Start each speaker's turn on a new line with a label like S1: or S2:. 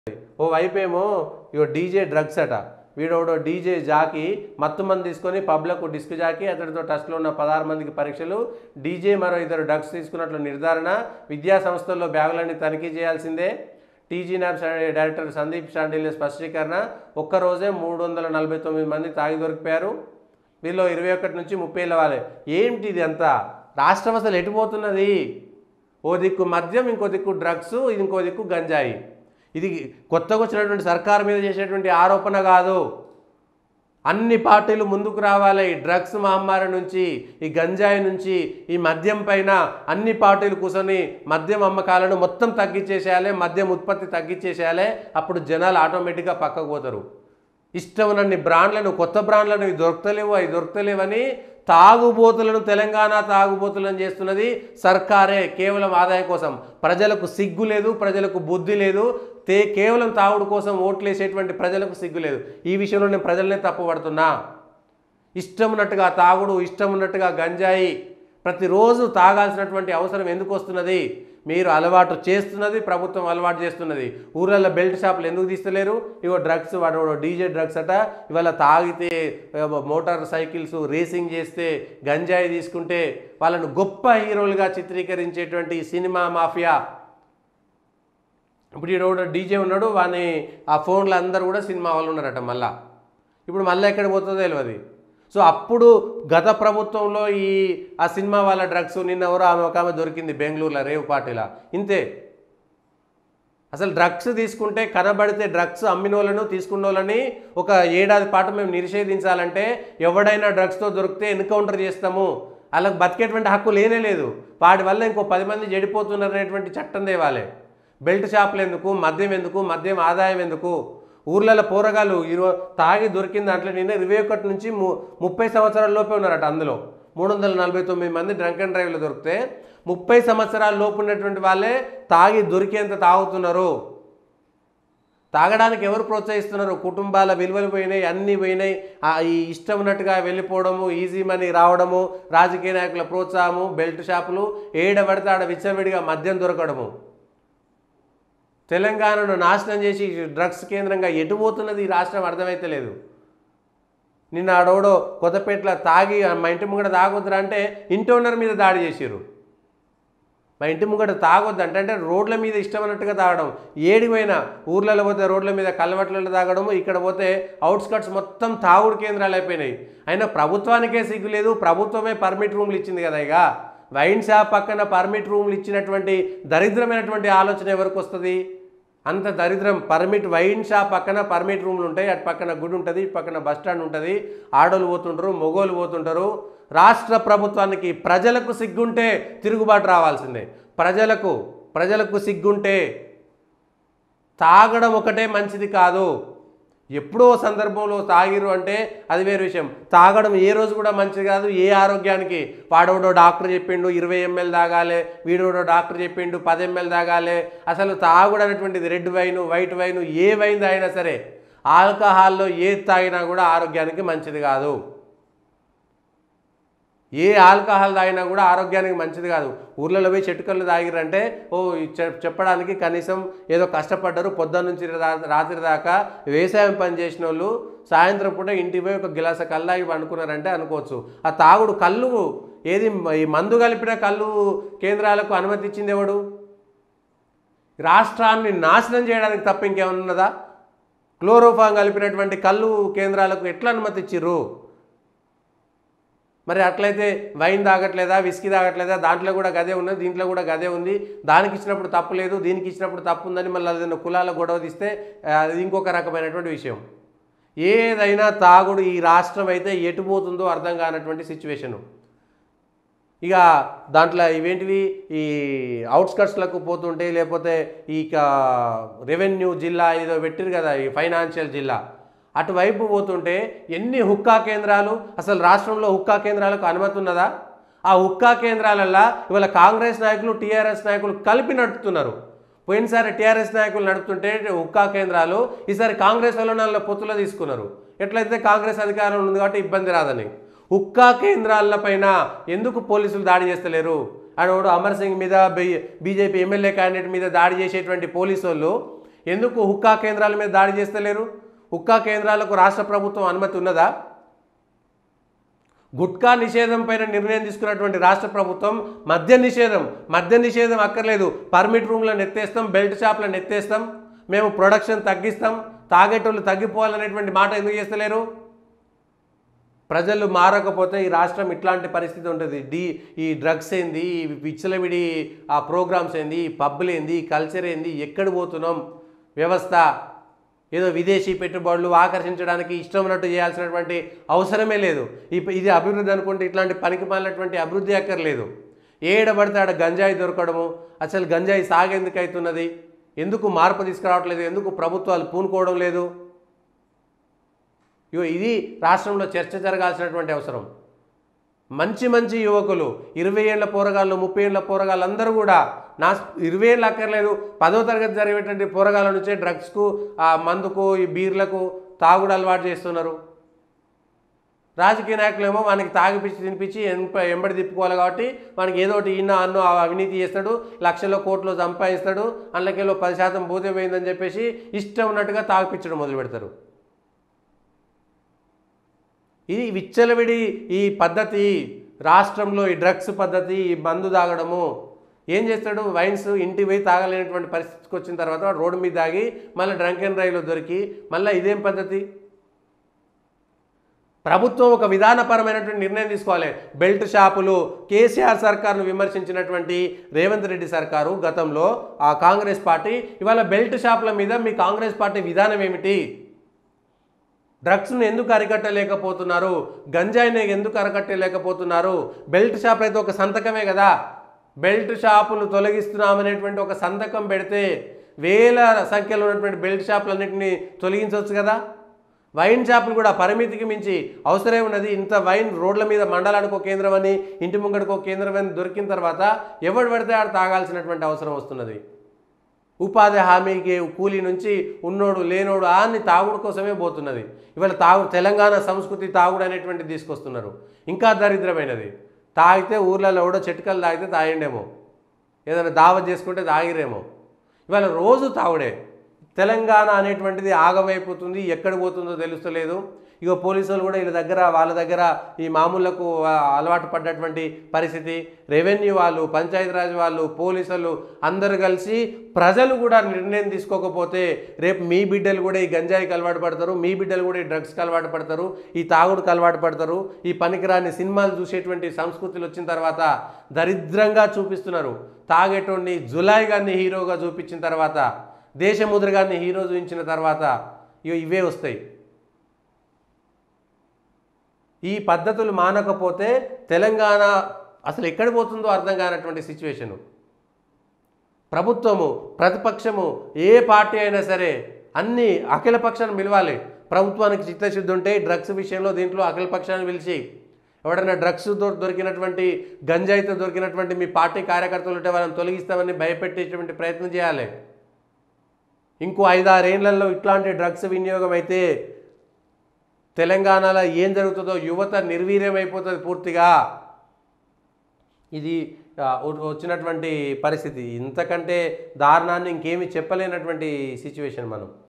S1: ఓ వైపేమో ఇగో DJ drugs అట వీడోడో DJ Jackie మత్తు మంది తీసుకొని పబ్లకు డిస్క్ జాకి అతడితో టచ్లో ఉన్న పదహారు మందికి పరీక్షలు డీజే మరో ఇద్దరు డ్రగ్స్ తీసుకున్నట్లు నిర్ధారణ విద్యా సంస్థల్లో బ్యాగులన్నీ తనిఖీ చేయాల్సిందే TG NAB director Sandeep Shandilya స్పష్టీకరణ ఒక్కరోజే మూడు వందల నలభై తొమ్మిది మంది తాగి దొరికిపోయారు వీళ్ళు ఇరవై ఒకటి నుంచి ముప్పై వాళ్ళే ఏంటి ఇది అంతా రాష్ట్రం అసలు ఎటుపోతున్నది ఓ దిక్కు మద్యం ఇంకో దిక్కు డ్రగ్స్ ఇంకో దిక్కు గంజాయి ఇది కొత్తగా వచ్చినటువంటి సర్కారు మీద చేసేటువంటి ఆరోపణ కాదు అన్ని పార్టీలు ముందుకు రావాలి ఈ డ్రగ్స్ మహమ్మారి నుంచి ఈ గంజాయి నుంచి ఈ మద్యం పైన అన్ని పార్టీలు కూర్చొని మద్యం అమ్మకాలను మొత్తం తగ్గించేసేయాలి మద్యం ఉత్పత్తి తగ్గించేసేయాలి అప్పుడు జనాలు ఆటోమేటిక్గా పక్కకు పోతారు ఇష్టం ఉన్నన్ని బ్రాండ్లను కొత్త బ్రాండ్లను ఇవి దొరకలేవు అవి దొరకలేవని తాగుబోతులను తెలంగాణ తాగుబోతులను చేస్తున్నది సర్కారే కేవలం ఆదాయం కోసం ప్రజలకు సిగ్గు లేదు ప్రజలకు బుద్ధి లేదు తే కేవలం తాగుడు కోసం ఓట్లేసేటువంటి ప్రజలకు సిగ్గు లేదు ఈ విషయంలో నేను ప్రజలనే తప్పుపడుతున్నా ఇష్టం ఉన్నట్టుగా తాగుడు ఇష్టం ఉన్నట్టుగా గంజాయి ప్రతిరోజు తాగాల్సినటువంటి అవసరం ఎందుకు వస్తున్నది మీరు అలవాటు చేస్తున్నది ప్రభుత్వం అలవాటు చేస్తున్నది ఊర్లలో బెల్ట్ షాపులు ఎందుకు తీస్తలేరు ఇవో డ్రగ్స్ వాడు డీజే డ్రగ్స్ అట ఇవాళ తాగితే ఆ, మోటార్ సైకిల్స్ రేసింగ్ చేస్తే గంజాయి తీసుకుంటే వాళ్ళను గొప్ప హీరోలుగా చిత్రీకరించేటువంటి ఈ సినిమా మాఫియా ఇప్పుడు ఈరోజు డీజే ఉన్నాడు వాని ఆ ఫోన్లు అందరూ కూడా సినిమా వాళ్ళు ఉన్నారట మళ్ళా ఇప్పుడు మళ్ళీ ఎక్కడ పోతుందో తెలియదు సో అప్పుడు గత ప్రభుత్వంలో ఈ ఆ సినిమా వాళ్ళ డ్రగ్స్ నిన్న ఎవరో ఆమె ఒక ఆమె దొరికింది బెంగళూరులో రేవు పార్టీలా ఇంతే అసలు డ్రగ్స్ తీసుకుంటే కనబడితే డ్రగ్స్ అమ్మిన వాళ్ళను తీసుకున్న వాళ్ళని ఒక ఏడాది పాటు మేము నిషేధించాలంటే ఎవడైనా డ్రగ్స్తో దొరికితే ఎన్కౌంటర్ చేస్తాము వాళ్ళకి బతికేటువంటి హక్కు లేనే లేదు వాడి వల్ల ఇంకో పది మంది చెడిపోతున్నారు అనేటువంటి చట్టం తేవాలి బెల్ట్ షాపులు ఎందుకు మద్యం ఎందుకు మద్యం ఆదాయం ఎందుకు ఊర్లలో పోరగాలు ఇరవై తాగి దొరికిన దాంట్లో నిన్న ఇరవై ఒకటి నుంచి ము ముప్పై సంవత్సరాల లోపే ఉన్నారట అందులో మూడు వందల నలభై తొమ్మిది మంది డ్రంక్ అండ్ డ్రైవ్లో దొరికితే ముప్పై సంవత్సరాల లోపు ఉన్నటువంటి వాళ్ళే తాగి దొరికేంత తాగుతున్నారు తాగడానికి ఎవరు ప్రోత్సహిస్తున్నారు కుటుంబాల విలువలు పోయినాయి అన్నీ పోయినాయి ఆ ఈ ఇష్టం ఉన్నట్టుగా వెళ్ళిపోవడము ఈజీ మనీ రావడము రాజకీయ నాయకుల ప్రోత్సాహము బెల్ట్ షాపులు ఏడ పడితే ఆడ విచ్చలవిడిగా మద్యం దొరకడము తెలంగాణను నాశనం చేసి డ్రగ్స్ కేంద్రంగా ఎటు పోతున్నది ఈ రాష్ట్రం అర్థమైతే లేదు నిన్న ఆడోడో కొత్తపేటలో తాగి మా ఇంటి ముంగట తాగొద్దురా అంటే ఇంటి ఓనర్ మీద దాడి చేసిర్రు మా ఇంటి ముంగట తాగొద్దు అంటే అంటే రోడ్ల మీద ఇష్టం అన్నట్టుగా తాగడం ఏడికి పోయినా ఊర్లలో పోతే రోడ్ల మీద కలవట్లలో తాగడము ఇక్కడ పోతే అవుట్స్కట్స్ మొత్తం తాగుడు కేంద్రాలు అయిపోయినాయి అయినా ప్రభుత్వానికే సిగ్గు లేదు ప్రభుత్వమే పర్మిట్ రూమ్లు ఇచ్చింది కదా ఇక వైన్ షాప్ పక్కన పర్మిట్ రూమ్లు ఇచ్చినటువంటి దరిద్రమైనటువంటి ఆలోచన ఎవరికి వస్తుంది అంత దరిద్రం పర్మిట్ వైన్ షాప్ పక్కన పర్మిట్ రూమ్లు ఉంటాయి అటు పక్కన గుడి ఉంటుంది ఇటు పక్కన బస్ స్టాండ్ ఉంటుంది ఆడోళ్ళు పోతుంటారు మొగోళ్ళు పోతుంటారు రాష్ట్ర ప్రభుత్వానికి ప్రజలకు సిగ్గుంటే తిరుగుబాటు రావాల్సిందే ప్రజలకు ప్రజలకు సిగ్గుంటే తాగడం ఒకటే మంచిది కాదు ఎప్పుడో సందర్భంలో తాగిరు అంటే అది వేరే విషయం తాగడం ఏ రోజు కూడా మంచిది కాదు ఏ ఆరోగ్యానికి వాడోడో డాక్టర్ చెప్పిండు ఇరవై ఎంఎల్ తాగాలి వీడోడో డాక్టర్ చెప్పిండు పది ఎంఎల్ తాగాలి అసలు తాగుడు అనేటువంటిది రెడ్ వైన్ వైట్ వైన్ ఏ వైన్ తాగినా సరే ఆల్కహాల్లో ఏది తాగినా కూడా ఆరోగ్యానికి మంచిది కాదు ఏ ఆల్కహాల్ తాగినా కూడా ఆరోగ్యానికి మంచిది కాదు ఊర్లలో పోయి చెట్టుకల్లు తాగిరంటే ఓ ఈ చె- చెప్పడానికి కనీసం ఏదో కష్టపడ్డారు పొద్దున్న నుంచి రా- రాత్రి దాకా వ్యవసాయం పని చేసిన వాళ్ళు సాయంత్రం పూట ఇంటికి పోయి ఒక గిలాస కళ్ళు తాగి పండుకున్నారంటే అనుకోవచ్చు ఆ తాగుడు కళ్ళు ఏది మ- ఈ మందు కలిపిన కళ్ళు కేంద్రాలకు అనుమతి ఇచ్చింది ఎవడు రాష్ట్రాన్ని నాశనం చేయడానికి తప్ప ఇంకేమన్నదా క్లోరోఫామ్ కలిపినటువంటి కళ్ళు కేంద్రాలకు ఎట్లా అనుమతి ఇచ్చిర్రు మరి అట్లయితే వైన్ తాగట్లేదా విస్కీ తాగట్లేదా దాంట్లో కూడా గదే ఉన్నది దీంట్లో కూడా గదే ఉంది దానికి ఇచ్చినప్పుడు తప్పు లేదు దీనికి ఇచ్చినప్పుడు తప్పు ఉందని మళ్ళీ ఏదైనా కులాల గొడవ తీస్తే ఆ, అది ఇంకొక రకమైనటువంటి విషయం ఏదైనా తాగుడు ఈ రాష్ట్రం అయితే ఎటు పోతుందో అర్థం కానటువంటి సిచ్యువేషను ఇక దాంట్లో ఇవేంటివి ఈ అవుట్స్కట్స్లకు పోతుంటే లేకపోతే ఈ రెవెన్యూ జిల్లా ఏదో పెట్టిరు కదా ఈ ఫైనాన్షియల్ జిల్లా అటువైపు పోతుంటే ఎన్ని హుక్కా కేంద్రాలు అసలు రాష్ట్రంలో హుక్కా కేంద్రాలకు అనుమతి ఉన్నదా ఆ హుక్కా కేంద్రాలల్లో ఇవాళ కాంగ్రెస్ నాయకులు టీఆర్ఎస్ నాయకులు కలిపి నడుపుతున్నారు పోయినసారి టీఆర్ఎస్ నాయకులు నడుపుతుంటే హుక్కా కేంద్రాలు ఈసారి కాంగ్రెస్ వాళ్ళు నల్ల పొత్తులో తీసుకున్నారు ఎట్లయితే కాంగ్రెస్ అధికారంలో ఉంది కాబట్టి ఇబ్బంది రాదని హుక్కా కేంద్రాల పైన ఎందుకు పోలీసులు దాడి చేస్తలేరు ఆడోడు అమర్ సింగ్ మీద బీజేపీ ఎమ్మెల్యే క్యాండిడేట్ మీద దాడి చేసేటువంటి పోలీసు వాళ్ళు ఎందుకు హుక్కా కేంద్రాల మీద దాడి చేస్తలేరు హుక్కా కేంద్రాలకు రాష్ట్ర ప్రభుత్వం అనుమతి ఉన్నదా గుట్కా నిషేధం పైన నిర్ణయం తీసుకున్నటువంటి రాష్ట్ర ప్రభుత్వం మద్య నిషేధం మద్య నిషేధం అక్కర్లేదు పర్మిట్ రూమ్లను ఎత్తేస్తాం బెల్ట్ షాప్లను ఎత్తేస్తాం మేము ప్రొడక్షన్ తగ్గిస్తాం తాగేటోళ్ళు తగ్గిపోవాలనేటువంటి మాట ఎందుకు చేస్తలేరు ప్రజలు మారకపోతే ఈ రాష్ట్రం ఇట్లాంటి పరిస్థితి ఉంటుంది డి ఈ డ్రగ్స్ ఏంది ఈ విచ్చలవిడి ఆ ప్రోగ్రామ్స్ ఏంది ఈ పబ్బులు ఏంది ఈ కల్చర్ ఏంది ఎక్కడ పోతున్నాం వ్యవస్థ ఏదో విదేశీ పెట్టుబడులు ఆకర్షించడానికి ఇష్టం ఉన్నట్టు చేయాల్సినటువంటి అవసరమే లేదు ఇప్- ఇది అభివృద్ధి అనుకుంటే ఇట్లాంటి పనికి మాలినటువంటి అభివృద్ధి అక్కర్లేదు ఏడ పడితే ఆడ గంజాయి దొరకడము అసలు గంజాయి సాగేందుకు అవుతున్నది ఎందుకు మార్పు తీసుకురావట్లేదు ఎందుకు ప్రభుత్వాలు పూనుకోవడం లేదు ఇగో ఇది రాష్ట్రంలో చర్చ జరగాల్సినటువంటి అవసరం మంచి మంచి యువకులు ఇరవై ఏళ్ళ పోరగాళ్ళు ముప్పై ఏళ్ళ పోరగాళ్ళు అందరూ కూడా నా ఇరవై ఏళ్ళు అక్కర్లేదు పదో తరగతి జరిగేటువంటి పోరగాళ్ళ నుంచే డ్రగ్స్కు ఆ మందుకు ఈ బీర్లకు తాగుడు అలవాటు చేస్తున్నారు రాజకీయ నాయకులేమో మనకి తాగిపిచ్చి తినిపించి ఎంప ఎంబడి తిప్పుకోవాలి కాబట్టి మనకి ఏదో ఒకటి ఈయన అన్నో అవినీతి చేస్తాడు లక్షల్లో కోట్లు సంపాదిస్తాడు అందులోకెళ్ళో పది శాతం భూతం పోయిందని చెప్పేసి ఇష్టం ఉన్నట్టుగా తాగిపించడం మొదలు పెడతారు ఇది విచ్చలవిడి ఈ పద్ధతి రాష్ట్రంలో ఈ డ్రగ్స్ పద్ధతి ఈ మందు తాగడము ఏం చేస్తాడు వైన్స్ ఇంటి పోయి తాగలేనటువంటి పరిస్థితికి వచ్చిన తర్వాత వాడు రోడ్డు మీద తాగి మళ్ళీ డ్రంక్ అండ్ డ్రైవ్లో దొరికి మళ్ళీ ఇదేం పద్ధతి ప్రభుత్వం ఒక విధానపరమైనటువంటి నిర్ణయం తీసుకోవాలి బెల్ట్ షాపులు కేసీఆర్ సర్కార్ను విమర్శించినటువంటి రేవంత్ రెడ్డి సర్కారు గతంలో ఆ కాంగ్రెస్ పార్టీ ఇవాళ బెల్ట్ షాపుల మీద మీ కాంగ్రెస్ పార్టీ విధానం ఏమిటి డ్రగ్స్ను ఎందుకు అరికట్టలేకపోతున్నారు గంజాయిని ఎందుకు అరికట్టలేకపోతున్నారు బెల్ట్ షాప్ అయితే ఒక సంతకమే కదా బెల్ట్ షాపులు తొలగిస్తున్నామనేటువంటి ఒక సంతకం పెడితే వేల సంఖ్యలో ఉన్నటువంటి బెల్ట్ షాపులన్నింటినీ తొలగించవచ్చు కదా వైన్ షాపులు కూడా పరిమితికి మించి అవసరమే ఉన్నది ఇంత వైన్ రోడ్ల మీద మండలానికి ఒక కేంద్రం అని ఇంటి ముంగడికి ఒక కేంద్రం అని దొరికిన తర్వాత ఎవడు పడితే ఆడ తాగాల్సినటువంటి అవసరం వస్తున్నది ఉపాధి హామీకి కూలీ నుంచి ఉన్నోడు లేనోడు అన్ని తాగుడు కోసమే పోతున్నది ఇవాళ తాగు తెలంగాణ సంస్కృతి తాగుడు అనేటువంటిది తీసుకొస్తున్నారు ఇంకా దరిద్రమైనది తాగితే ఊర్లలో కూడా చెట్టుకలు తాగితే తాగిండేమో ఏదైనా దావత్ చేసుకుంటే తాగిరేమో ఇవాళ రోజు తాగుడే తెలంగాణ అనేటువంటిది ఆగమైపోతుంది ఎక్కడ పోతుందో తెలుస్తలేదు ఇక పోలీసులు కూడా వీళ్ళ దగ్గర వాళ్ళ దగ్గర ఈ మామూలకు ఆ, అలవాటు పడ్డటువంటి పరిస్థితి రెవెన్యూ వాళ్ళు పంచాయతీరాజ్ వాళ్ళు పోలీసులు అందరూ కలిసి ప్రజలు కూడా నిర్ణయం తీసుకోకపోతే రేపు మీ బిడ్డలు కూడా ఈ గంజాయికి అలవాటు పడతారు మీ బిడ్డలు కూడా ఈ డ్రగ్స్కి అలవాటు పడతారు ఈ తాగుడుకి అలవాటు పడతారు ఈ పనికిరాని సినిమాలు చూసేటువంటి సంస్కృతులు వచ్చిన తర్వాత దరిద్రంగా చూపిస్తున్నారు తాగేటోడిని జులాయి గారిని హీరోగా చూపించిన తర్వాత దేశముద్ర గారిని హీరో చూపించిన తర్వాత ఇగో ఇవే వస్తాయి ఈ పద్ధతులు మానకపోతే తెలంగాణ అసలు ఎక్కడ పోతుందో అర్థం కానటువంటి సిచ్యువేషను ప్రభుత్వము ప్రతిపక్షము ఏ పార్టీ అయినా సరే అన్ని అఖిల పక్షాన్ని పిలవాలి ప్రభుత్వానికి చిత్తశుద్ధి ఉంటే డ్రగ్స్ విషయంలో దీంట్లో అఖిల పక్షాన్ని పిలిచి ఎవడైనా డ్రగ్స్ దొ- దొరికినటువంటి గంజాయితో దొరికినటువంటి మీ పార్టీ కార్యకర్తలు ఉంటే వాళ్ళని తొలగిస్తామని భయపెట్టేటువంటి ప్రయత్నం చేయాలి ఇంకో ఐదారేళ్లలో ఇట్లాంటి డ్రగ్స్ వినియోగం అయితే తెలంగాణలో ఏం జరుగుతుందో యువత నిర్వీర్యమైపోతుంది పూర్తిగా ఇది ఆ, వ- వచ్చినటువంటి పరిస్థితి ఇంతకంటే దారుణాన్ని ఇంకేమీ చెప్పలేనటువంటి సిచ్యువేషన్ మనం